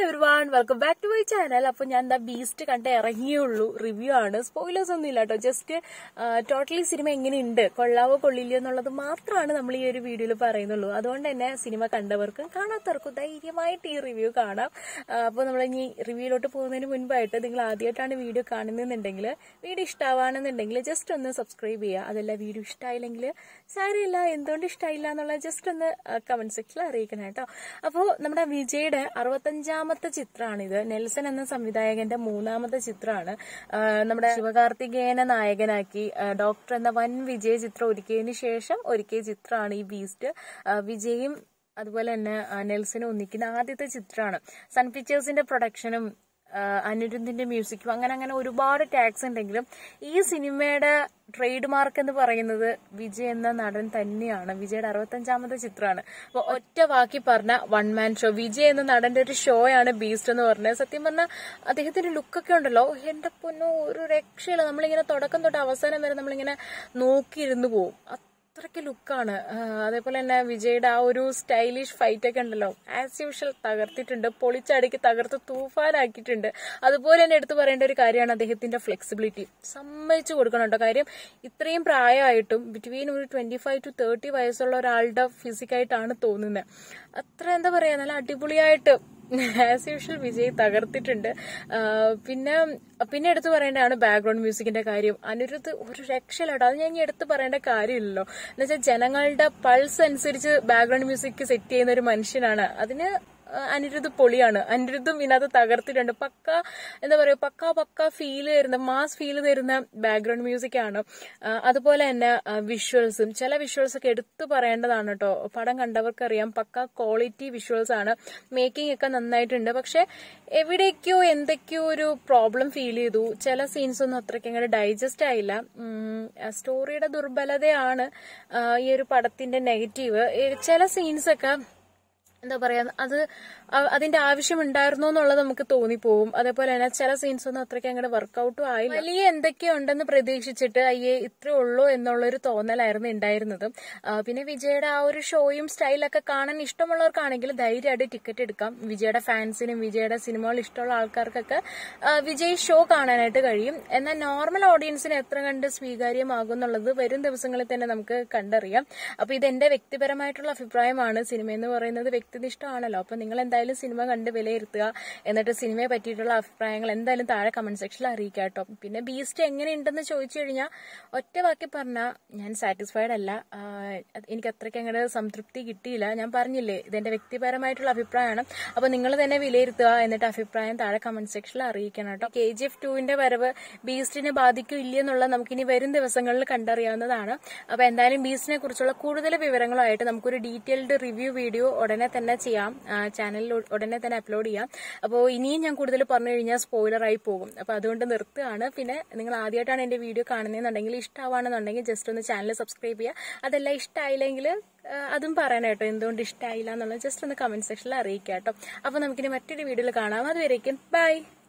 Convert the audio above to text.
എവരിവാൺ welcome back to my channel അപ്പൊ ഞാൻ എന്താ ബീസ്റ്റ് കണ്ട് ഇറങ്ങിയുള്ളൂ റിവ്യൂ ആണ് സ്പോയിലേഴ്സ് ഒന്നും ഇല്ല കേട്ടോ ജസ്റ്റ് ടോട്ടലി സിനിമ എങ്ങനെയുണ്ട് കൊള്ളാവോ കൊള്ളില്ല എന്നുള്ളത് മാത്രമാണ് നമ്മൾ ഈ ഒരു വീഡിയോയിൽ പറയുന്നുള്ളൂ അതുകൊണ്ട് തന്നെ സിനിമ കണ്ടവർക്കും കാണാത്തവർക്കും ധൈര്യമായിട്ട് ഈ റിവ്യൂ കാണാം അപ്പോൾ നമ്മൾ ഇനി റിവ്യൂയിലോട്ട് പോകുന്നതിന് മുൻപായിട്ട് നിങ്ങൾ ആദ്യമായിട്ടാണ് വീഡിയോ കാണുന്നുണ്ടെങ്കിൽ വീഡിയോ ഇഷ്ടമാണെന്നുണ്ടെങ്കിൽ ജസ്റ്റ് ഒന്ന് സബ്സ്ക്രൈബ് ചെയ്യുക അതല്ല വീഡിയോ ഇഷ്ടമായില്ലെങ്കിൽ സാരമില്ല എന്തുകൊണ്ട് ഇഷ്ടമായില്ല എന്നുള്ളത് ജസ്റ്റ് ഒന്ന് കമന്റ് സെക്ഷനിൽ അറിയിക്കണം കേട്ടോ അപ്പോൾ നമ്മുടെ വിജയുടെ അറുപത്തഞ്ചാമത്തെ ചിത്രമാണിത് നെൽസൺ എന്ന സംവിധായകന്റെ മൂന്നാമത്തെ ചിത്രമാണ് ആ, നമ്മുടെ ശിവകാർത്തികേയനെ നായകനാക്കി ആ, ഡോക്ടർ എന്ന വൻ വിജയ ചിത്രം ഒരുക്കിയതിന് ശേഷം ഒരുക്കിയ ചിത്രമാണ് ഈ ബീസ്റ്റ് ആ, വിജയും അതുപോലെ തന്നെ ആ, നെൽസനും ഒന്നിക്കുന്ന ആദ്യത്തെ ചിത്രമാണ് സൺ പിക്ചേഴ്സിന്റെ പ്രൊഡക്ഷനും ആഹ് അനിരുദ്ധിന്റെ മ്യൂസിക്കും അങ്ങനെ അങ്ങനെ ഒരുപാട് ടാക്സ് ഉണ്ടെങ്കിലും ഈ സിനിമയുടെ ട്രേഡ് മാർക്ക് എന്ന് പറയുന്നത് വിജയ് എന്ന നടൻ തന്നെയാണ് വിജയുടെ അറുപത്തഞ്ചാമത്തെ ചിത്രമാണ് അപ്പൊ ഒറ്റ വാക്കി പറഞ്ഞ വൺ മാൻ ഷോ വിജയ് എന്ന നടന്റെ ഒരു ഷോ ആണ് ബീസ്റ്റ് എന്ന് പറഞ്ഞത് സത്യം പറഞ്ഞാൽ അദ്ദേഹത്തിന്റെ ലുക്കൊക്കെ ഉണ്ടല്ലോ എന്റെ പൊന്നോ ഒരു രക്ഷയില്ല നമ്മളിങ്ങനെ തുടക്കം തൊട്ട് അവസാനം വരെ നമ്മളിങ്ങനെ നോക്കിയിരുന്നു പോവും അത്രയ്ക്ക് ലുക്കാണ് അതേപോലെ തന്നെ വിജയുടെ ആ ഒരു സ്റ്റൈലിഷ് ഫൈറ്റ് ഒക്കെ ഉണ്ടല്ലോ ആസ് യൂഷ്വൽ തകർത്തിട്ടുണ്ട് പൊളിച്ചടുക്കി തകർത്ത് തൂഫാനാക്കിയിട്ടുണ്ട് അതുപോലെ തന്നെ എടുത്തു പറയേണ്ട ഒരു കാര്യമാണ് അദ്ദേഹത്തിന്റെ ഫ്ലെക്സിബിലിറ്റി സമ്മതിച്ചു കൊടുക്കണം കേട്ടോ കാര്യം ഇത്രയും പ്രായമായിട്ടും ബിറ്റ്വീൻ ഒരു ട്വന്റി ഫൈവ് ടു തേർട്ടി വയസ്സുള്ള ഒരാളുടെ ഫിസിക്കായിട്ടാണ് തോന്നുന്നത് അത്ര എന്താ പറയാ നല്ല അടിപൊളിയായിട്ട് ആസ് യൂഷ്വൽ വിജയ് തകർത്തിട്ടുണ്ട് ആ, പിന്നെ പിന്നെ എടുത്തു പറയേണ്ടതാണ് ബാക്ക്ഗ്രൗണ്ട് മ്യൂസിക്കിന്റെ കാര്യം അനിരുദ്ധ് ഒരു രക്ഷയിലാട്ടോ അത് ഞാൻ ഇനി എടുത്തു പറയേണ്ട കാര്യമില്ലല്ലോ എന്നുവെച്ചാൽ ജനങ്ങളുടെ പൾസ് അനുസരിച്ച് ബാക്ക്ഗ്രൗണ്ട് മ്യൂസിക് സെറ്റ് ചെയ്യുന്ന ഒരു മനുഷ്യനാണ് അതിന് ആ, അനിരുദ്ധ് പൊളിയാണ് അനിരുദ്ധും ഇതിനകത്ത് തകർത്തിട്ടുണ്ട് പക്ക എന്താ പറയുക പക്ക പക്ക ഫീൽ തരുന്ന മാസ് ഫീൽ തരുന്ന ബാക്ക്ഗ്രൗണ്ട് മ്യൂസിക് ആണ് ആ, അതുപോലെ തന്നെ വിഷ്വൽസും ചില വിഷ്വൽസ് ഒക്കെ എടുത്തു പറയേണ്ടതാണ് കേട്ടോ പടം കണ്ടവർക്കറിയാം പക്ക ക്വാളിറ്റി വിഷ്വൽസ് ആണ് മേക്കിംഗ് ഒക്കെ നന്നായിട്ടുണ്ട് പക്ഷെ എവിടേക്കോ എന്തൊക്കെയോ ഒരു പ്രോബ്ലം ഫീൽ ചെയ്തു ചില സീൻസ് ഒന്നും അത്രയ്ക്ക് അങ്ങനെ ഡൈജസ്റ്റ് ആയില്ല സ്റ്റോറിയുടെ ദുർബലതയാണ് ആ, ഈ ഒരു പടത്തിന്റെ നെഗറ്റീവ് ചില സീൻസ് ഒക്കെ എന്താ പറയാ അത് അ- അതിന്റെ ആവശ്യമുണ്ടായിരുന്നോ എന്നുള്ളത് നമുക്ക് തോന്നിപ്പോവും അതേപോലെ തന്നെ ചില സീൻസ് ഒന്നും അത്രയ്ക്ക് അങ്ങനെ വർക്കൗട്ടും ആയില്ല വലിയ എന്തൊക്കെയോ ഉണ്ടെന്ന് പ്രതീക്ഷിച്ചിട്ട് അയ്യേ ഇത്രേ ഉള്ളൂ എന്നുള്ളൊരു തോന്നലായിരുന്നു ഉണ്ടായിരുന്നത് ആ, പിന്നെ വിജയുടെ ആ ഒരു ഷോയും സ്റ്റൈലൊക്കെ കാണാൻ ഇഷ്ടമുള്ളവർക്കാണെങ്കിൽ ധൈര്യമായിട്ട് ടിക്കറ്റ് എടുക്കാം വിജയുടെ ഫാൻസിനും വിജയുടെ സിനിമകൾ ഇഷ്ടമുള്ള ആൾക്കാർക്കൊക്കെ ആ, വിജയ് ഷോ കാണാനായിട്ട് കഴിയും എന്നാൽ നോർമൽ ഓഡിയൻസിന് എത്ര കണ്ട് സ്വീകാര്യമാകും എന്നുള്ളത് വരും ദിവസങ്ങളിൽ തന്നെ നമുക്ക് കണ്ടറിയാം അപ്പൊ ഇത് എന്റെ വ്യക്തിപരമായിട്ടുള്ള അഭിപ്രായമാണ് സിനിമ എന്ന് പറയുന്നത് വ്യക്തിനിഷ്ഠമാണല്ലോ അപ്പൊ നിങ്ങൾ എന്തായാലും സിനിമ കണ്ട് വിലയിരുത്തുക എന്നിട്ട് സിനിമയെ പറ്റിയിട്ടുള്ള അഭിപ്രായങ്ങൾ എന്തായാലും താഴെ കമന്റ് സെക്ഷനിൽ അറിയിക്കുക കേട്ടോ പിന്നെ ബീസ്റ്റ് എങ്ങനെയുണ്ടെന്ന് ചോദിച്ചു കഴിഞ്ഞാൽ ഒറ്റ വാക്കി പറഞ്ഞാൽ ഞാൻ സാറ്റിസ്ഫൈഡ് അല്ല ആഹ് എനിക്ക് അത്രയ്ക്ക് അങ്ങോട്ട് സംതൃപ്തി കിട്ടിയില്ല ഞാൻ പറഞ്ഞില്ലേ ഇതെന്റെ വ്യക്തിപരമായിട്ടുള്ള അഭിപ്രായമാണ് അപ്പൊ നിങ്ങൾ തന്നെ വിലയിരുത്തുക എന്നിട്ട് അഭിപ്രായം താഴെ കമന്റ് സെക്ഷനിൽ അറിയിക്കണം കേട്ടോ കെ ജി എഫ് ടുവിന്റെ വരവ് ബീസ്റ്റിനെ ബാധിക്കും ഇല്ലെന്നുള്ള നമുക്കിനി വരും ദിവസങ്ങളിൽ കണ്ടറിയാവുന്നതാണ് അപ്പൊ എന്തായാലും ബീസ്റ്റിനെ കുറിച്ചുള്ള കൂടുതൽ വിവരങ്ങളുമായിട്ട് നമുക്കൊരു ഡീറ്റെയിൽഡ് റിവ്യൂ വീഡിയോ ഉടനെ തന്നെ ചെയ്യാം ചാനലിൽ ഉടനെ തന്നെ അപ്ലോഡ് ചെയ്യാം അപ്പോൾ ഇനിയും ഞാൻ കൂടുതൽ പറഞ്ഞു കഴിഞ്ഞാൽ സ്പോയിലർ ആയി പോകും അപ്പൊ അതുകൊണ്ട് നിർത്തുകയാണ് പിന്നെ നിങ്ങൾ ആദ്യമായിട്ടാണ് എന്റെ വീഡിയോ കാണുന്നതെന്നുണ്ടെങ്കിൽ ഇഷ്ടമാണെന്നുണ്ടെങ്കിൽ ജസ്റ്റ് ഒന്ന് ചാനൽ സബ്സ്ക്രൈബ് ചെയ്യുക അതെല്ലാം ഇഷ്ടമായില്ലെങ്കിൽ അതും പറയണം കേട്ടോ എന്തുകൊണ്ട് ഇഷ്ടമായില്ല എന്നുള്ളത് ജസ്റ്റ് ഒന്ന് കമന്റ് സെക്ഷനിൽ അറിയിക്കാം കേട്ടോ അപ്പൊ നമുക്കിനി മറ്റൊരു വീഡിയോയിൽ കാണാം അതുവരേക്കും ബൈ